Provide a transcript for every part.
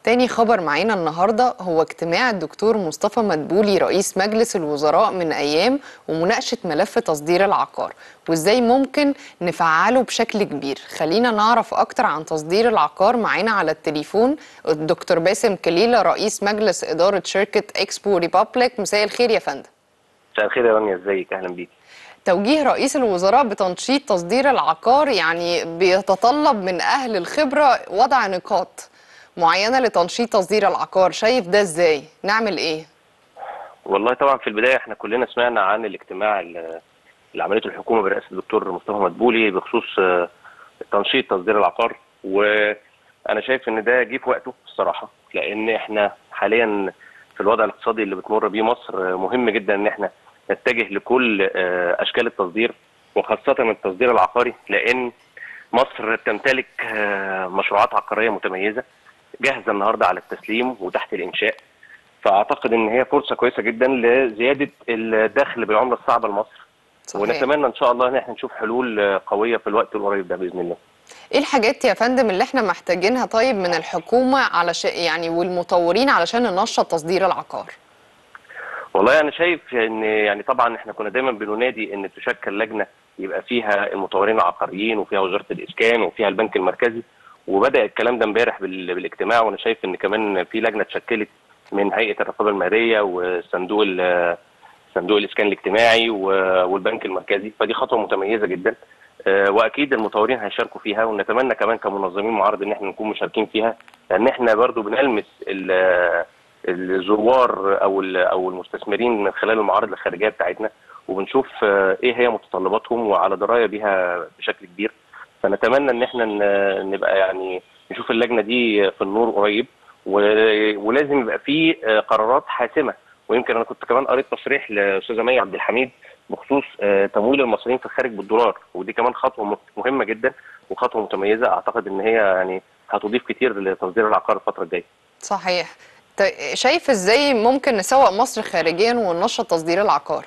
تاني خبر معانا النهارده هو اجتماع الدكتور مصطفى مدبولي رئيس مجلس الوزراء من ايام ومناقشه ملف تصدير العقار وازاي ممكن نفعله بشكل كبير خلينا نعرف اكتر عن تصدير العقار معانا على التليفون الدكتور باسم كليله رئيس مجلس اداره شركه اكسبو ريبابليك مساء الخير يا فندم مساء الخير يا رانيا ازيك اهلا بيك توجيه رئيس الوزراء بتنشيط تصدير العقار يعني بيتطلب من اهل الخبره وضع نقاط معينه لتنشيط تصدير العقار شايف ده ازاي نعمل ايه والله طبعا في البدايه احنا كلنا سمعنا عن الاجتماع اللي اللي عملته الحكومه برئاسه الدكتور مصطفى مدبولي بخصوص آه، تنشيط تصدير العقار وانا شايف ان ده جه في وقته الصراحه لان احنا حاليا في الوضع الاقتصادي اللي بتمر بيه مصر آه، مهم جدا ان احنا نتجه لكل آه، اشكال التصدير وخاصه التصدير العقاري لان مصر تمتلك آه، مشروعات عقاريه متميزه جاهزه النهارده على التسليم وتحت الانشاء فاعتقد ان هي فرصه كويسه جدا لزياده الدخل بالعمله الصعبه لمصر صحيح. ونتمنى ان شاء الله ان احنا نشوف حلول آه، قويه في الوقت القريب ده باذن الله ايه الحاجات يا فندم اللي احنا محتاجينها طيب من الحكومه علشان يعني والمطورين علشان ننشط تصدير العقار والله انا شايف ان يعني طبعا احنا كنا دايما بننادي ان تشكل لجنه يبقى فيها المطورين العقاريين وفيها وزاره الاسكان وفيها البنك المركزي وبدا الكلام ده امبارح بال- بالاجتماع وانا شايف ان كمان في لجنه اتشكلت من هيئه الرقابه الماليه وصندوق ال- صندوق الاسكان الاجتماعي و- والبنك المركزي فدي خطوه متميزه جدا آه، واكيد المطورين هيشاركوا فيها ونتمنى كمان كمنظمين معارض ان احنا نكون مشاركين فيها لان احنا برضو بنلمس ال- الزوار او ال- او المستثمرين من خلال المعارض الخارجيه بتاعتنا وبنشوف آه، ايه هي متطلباتهم وعلى درايه بيها بشكل كبير فنتمنى ان احنا ن- نبقى يعني نشوف اللجنه دي في النور قريب و- ولازم يبقى في آه، قرارات حاسمه ويمكن انا كنت كمان قريت تصريح لاستاذه مي عبد الحميد بخصوص آه، تمويل المصريين في الخارج بالدولار ودي كمان خطوه م- مهمه جدا وخطوه متميزه اعتقد ان هي يعني هتضيف كتير لتصدير العقار الفتره الجايه صحيح ت- شايف ازاي ممكن نسوق مصر خارجيا وننشط تصدير العقار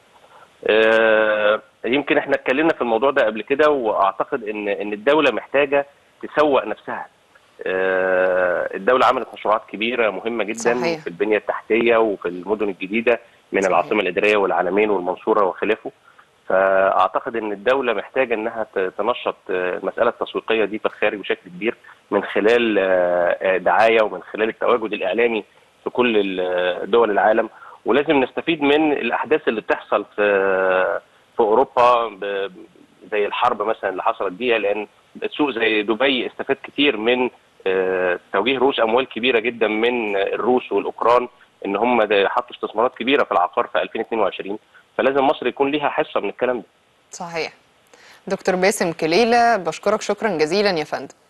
آه، يمكن احنا اتكلمنا في الموضوع ده قبل كده واعتقد ان ان الدوله محتاجه تسوق نفسها آه، الدوله عملت مشروعات كبيره مهمه جدا صحيح. في البنيه التحتيه وفي المدن الجديده من صحيح. العاصمه الاداريه والعالمين والمنصوره وخلافه فاعتقد ان الدوله محتاجه انها ت- تنشط آه، المساله التسويقيه دي في الخارج بشكل كبير من خلال آه، آه، دعايه ومن خلال التواجد الاعلامي في كل ال- دول العالم ولازم نستفيد من الاحداث اللي بتحصل في في اوروبا ب- زي الحرب مثلا اللي حصلت دي لان السوق زي دبي استفاد كتير من آه، توجيه رؤوس اموال كبيره جدا من الروس والاوكران ان هم ده حطوا استثمارات كبيره في العقار في 2022 فلازم مصر يكون ليها حصه من الكلام ده صحيح دكتور باسم كليله بشكرك شكرا جزيلا يا فندم